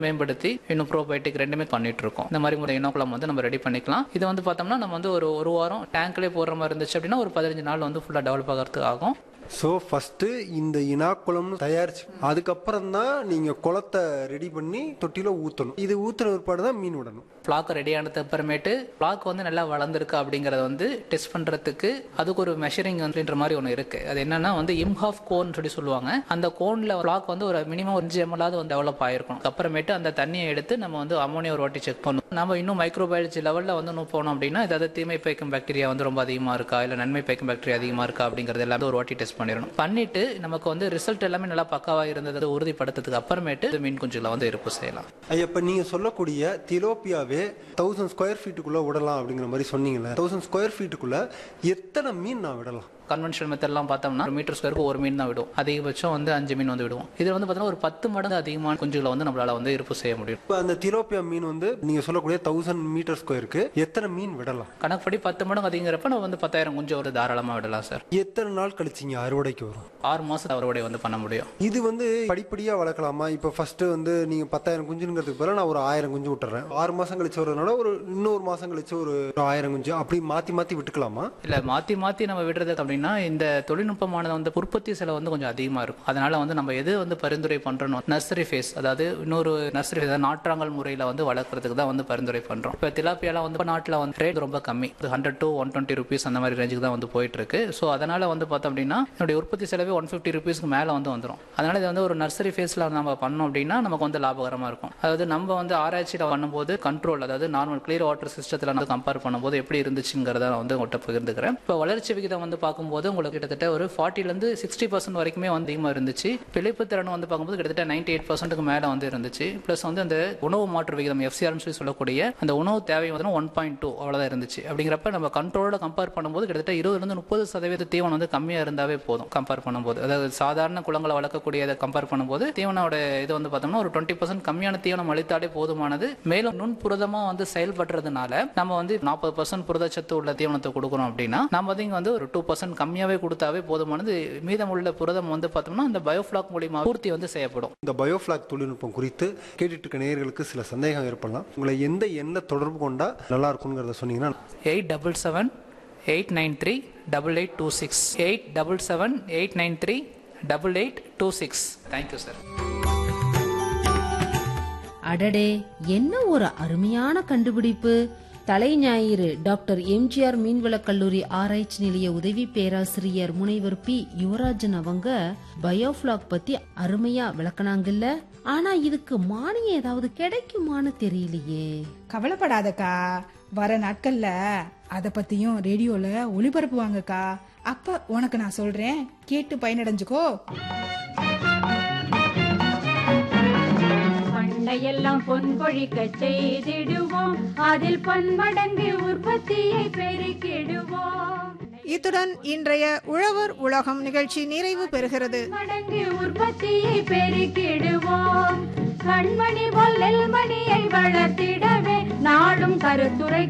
மேம்படுத்தி இன்னும் ப்ரோபயோட்டிக் ரெண்டுமே பண்ணிட்டு இருக்கோம் இந்த மாதிரி முறை இனோக்குளம் வந்து நம்ம ரெடி பண்ணிக்கலாம் இது வந்து பார்த்தோம்னா நம்ம வந்து ஒரு ஒரு வாரம் டேங்க்லேயே போடுற மாதிரி இருந்துச்சு அப்படின்னா ஒரு பதினஞ்சு நாள் வந்து ஃபுல்லாக டெவலப் ஆகிறதுக்கு ஆகும் ஸோ ஃபஸ்ட்டு இந்த இனாக்குளம்னு தயாரிச்சு அதுக்கப்புறம் தான் நீங்கள் குளத்தை ரெடி பண்ணி தொட்டியில் ஊற்றணும் இது ஊற்றுன பிற்பாடு தான் மீன் விடணும் ஃப்ளாக் ரெடி ஆனதுக்கு அப்புறமேட்டு ஃப்ளாக் வந்து நல்லா வளர்ந்துருக்கு அப்படிங்கறத வந்து டெஸ்ட் பண்றதுக்கு அதுக்கு ஒரு மெஷரிங் வந்துன்ற மாதிரி ஒன்று இருக்கு அது என்னன்னா வந்து இம்ஹாஃப் கோன் சொல்லி சொல்லுவாங்க அந்த கோன்ல ஃப்ளாக் வந்து ஒரு மினிமம் ஒரு அஞ்சு எம்எல்லாவது வந்து டெவலப் ஆயிருக்கும் அப்புறமேட்டு அந்த தண்ணியை எடுத்து நம்ம வந்து அமோனியா ஒரு வாட்டி செக் பண்ணும் நம்ம இன்னும் மைக்ரோபயாலஜி லெவலில் வந்து இன்னும் போனோம் அப்படின்னா ஏதாவது தீமை பயக்கும் பாக்டீரியா வந்து ரொம்ப அதிகமாக இருக்கா இல்லை நன்மை பயக்கும் பாக்டீரியா அதிகமாக இருக்கா அப்படிங்கிறது எல்லாமே ஒரு வாட்டி டெஸ்ட் பண்ணிடணும் பண்ணிட்டு நமக்கு வந்து ரிசல்ட் எல்லாமே நல்லா பக்காவாக இருந்ததை உறுதிப்படுத்துறதுக்கு அப்புறமேட்டு மீன் குஞ்சுகளை வந்து இருப்பு செய்யலாம் ஐயா இப்போ நீங்கள் சொல்லக்கூடிய திலோப்பியாவே தௌசண்ட் ஸ்கொயர் ஃபீட்டுக்குள்ளே விடலாம் அப்படிங்கிற மாதிரி சொன்னீங்கல்ல தௌசண்ட் ஸ்கொயர் ஃபீட்டுக்குள்ளே எத்தனை மீன் நான் விடலாம் கன்வென்ஷனல் மெத்தட்லாம் பார்த்தோம்னா ஒரு மீட்டர் ஸ்கொயருக்கு ஒரு மீன் தான் விடும் அதிகபட்சம் வந்து அஞ்சு மீன் வந்து விடுவோம் இதில் வந்து பார்த்தீங்கன்னா ஒரு பத்து மடங்கு அதிகமான குஞ்சுகளை வந்து நம்மளால வந்து இருப்பு செய்ய முடியும் இப்போ அந்த திலோப்பியா மீன் வந்து நீங்கள் சொல்லக்கூடிய தௌசண்ட் மீட்டர் ஸ்கொயருக்கு எத்தனை மீன் விடலாம் கணக்குப்படி பத்து மடங்கு அதிகங்கிறப்ப நம்ம வந்து பத்தாயிரம் குஞ்சு ஒரு தாராளமாக விடலாம் சார் எத்தனை நாள் கழிச்சிங்க அறுவடைக்கு வரும் ஆறு மாதம் அறுவடை வந்து பண்ண முடியும் இது வந்து படிப்படியாக வளர்க்கலாமா இப்போ ஃபர்ஸ்ட் வந்து நீங்கள் பத்தாயிரம் குஞ்சுங்கிறதுக்கு பதிலாக நான் ஒரு ஆயிரம் குஞ்சு விட்டுறேன் ஆறு மாதம் கழிச்சு வரதுனால ஒரு இன்னொரு மாதம் கழிச்சு ஒரு ஆயிரம் குஞ்சு அப்படி மாற்றி மாற்றி விட்டுக்கலாமா இல்லை மாற்றி மாற்றி நம்ம விடுறது அப்படின்னா இந்த தொழில்நுட்பமானது வந்து உற்பத்தி செலவு வந்து கொஞ்சம் அதிகமாக இருக்கும் அதனால வந்து நம்ம எது வந்து பரிந்துரை பண்ணுறோம் நர்சரி ஃபேஸ் அதாவது இன்னொரு நர்சரி ஃபேஸ் நாற்றாங்கல் முறையில் வந்து வளர்க்குறதுக்கு தான் வந்து பரிந்துரை பண்ணுறோம் இப்போ திலாப்பியாலாம் வந்து நாட்டில் வந்து ரேட் ரொம்ப கம்மி hundred to one twenty rupees அந்த மாதிரி ரேஞ்சுக்கு தான் வந்து போயிட்டு இருக்கு ஸோ அதனால வந்து பார்த்தோம் அப்படின்னா என்னுடைய உற்பத்தி செலவே ஒன் ஃபிஃப்டி ருபீஸ்க்கு மேலே வந்து வந்துடும் அதனால இது வந்து ஒரு நர்சரி ஃபேஸில் நம்ம பண்ணோம் அப்படின்னா நமக்கு வந்து லாபகரமாக இருக்கும் அதாவது நம்ம வந்து ஆராய்ச்சியில் பண்ணும்போது கண்ட்ரோல் அதாவது நார்மல் கிளியர் வாட்டர் சிஸ்டத்தில் நம்ம கம்பேர் பண்ணும்போது எப்படி இருந்துச்சுங்கிறத நான் வந்து உங்கள்கிட்ட பகிர்ந்துக்கிறேன் இப்போ வளர்ச்சி விகிதம் வந்து பார்க்கும்போது உங்களுக்கு கிட்டத்தட்ட ஒரு ஃபார்ட்டிலேருந்து சிக்ஸ்டி பர்சன்ட் வரைக்குமே வந்து அதிகமாக இருந்துச்சு பிழைப்பு திறன் வந்து பார்க்கும்போது கிட்டத்தட்ட நைன்டி எயிட் பர்சன்ட்டுக்கு மேலே வந்து இருந்துச்சு ப்ளஸ் வந்து அந்த உணவு மாற்று விகிதம் எஃப்சிஆர்னு சொல்லி சொல்லக்கூடிய அந்த உணவு தேவை வந்து ஒன் பாயிண்ட் டூ அவ்வளோதான் இருந்துச்சு அப்படிங்கிறப்ப நம்ம கண்ட்ரோலோட கம்பேர் பண்ணும்போது கிட்டத்தட்ட இருபதுலேருந்து முப்பது சதவீத தீவனம் வந்து கம்மியாக இருந்தாவே போதும் கம்பேர் பண்ணும்போது அதாவது சாதாரண குளங்களை வளர்க்கக்கூடியதை கம்பேர் பண்ணும்போது தீவனோட இது வந்து பார்த்தோம்னா ஒரு டுவெண்ட்டி பர்சன்ட் கம்மியான தீவனம் அளித்தாலே போதுமானது மேலும் நுண் புரதமாக வந்து செயல்படுறதுனால நம்ம வந்து நாற்பது பர்சன்ட் புரதச்சத்து உள்ள தீவனத்தை கொடுக்குறோம் அப்படின்னா நம்ம வந்து இங்க வந்து ஒரு டூ பர்சன்ட் கம்மியாகவே கொடுத்தாவே போதுமானது மீதமுள்ள புரதம் வந்து பார்த்தோம்னா அந்த பயோஃப்ளாக் மூலியமா பூர்த்தி வந்து செய்யப்படும் இந்த பயோஃபிளாக் தொழில்நுட்பம் குறித்து கேட்டுட்டு இருக்க நேயர்களுக்கு சில சந்தேகம் ஏற்படலாம் உங்களை எந்த எண்ணெய் தொடர்பு கொண்டா நல்லா இருக்குங்கிறத சொன்னீங்கன்னா eight double seven eight nine three double eight two six eight double seven eight nine three double eight two six thank you sir அடடே என்ன ஒரு அருமையான கண்டுபிடிப்பு தலைஞாயிறு டாக்டர் எம்ஜிஆர் மீன்வளக் கல்லூரி ஆராய்ச்சி நிலைய உதவி பேராசிரியர் முனைவர் பி யுவராஜன் அவங்க பயோஃபிளாக் பத்தி அருமையா விளக்குனாங்கல்ல ஆனா இதுக்கு மானியம் ஏதாவது கிடைக்குமான்னு தெரியலையே கவலைப்படாதக்கா வர நாட்கள்ல அத பத்தியும் ரேடியோல ஒளிபரப்புவாங்கக்கா அப்ப உனக்கு நான் சொல்றேன் கேட்டு பயனடைஞ்சுக்கோ பண்டையெல்லாம் பொன் கொழிக்க செய்திடுவோம் அதில் பன்மடங்கு உற்பத்தியை பெருக்கிடுவோம் இத்துடன் இன்றைய உழவர் உலகம் நிகழ்ச்சி நிறைவு பெறுகிறது மடங்கு உற்பத்தியை பெருக்கிடுவோம் கண்மணி பொல்லில் மணியை வளர்த்திடவே நாடும் கருத்துரை